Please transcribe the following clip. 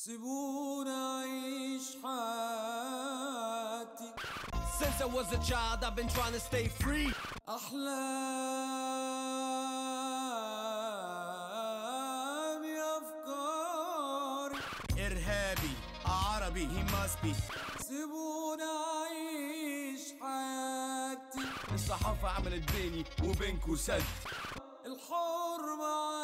سيبوني أعيش حياتي Since I was a child, I've been trying to stay free. أحلامي أفكاري إرهابي عربي he must be سيبوني أعيش حياتي الصحافة عملت بيني وبينكو سد الحر مع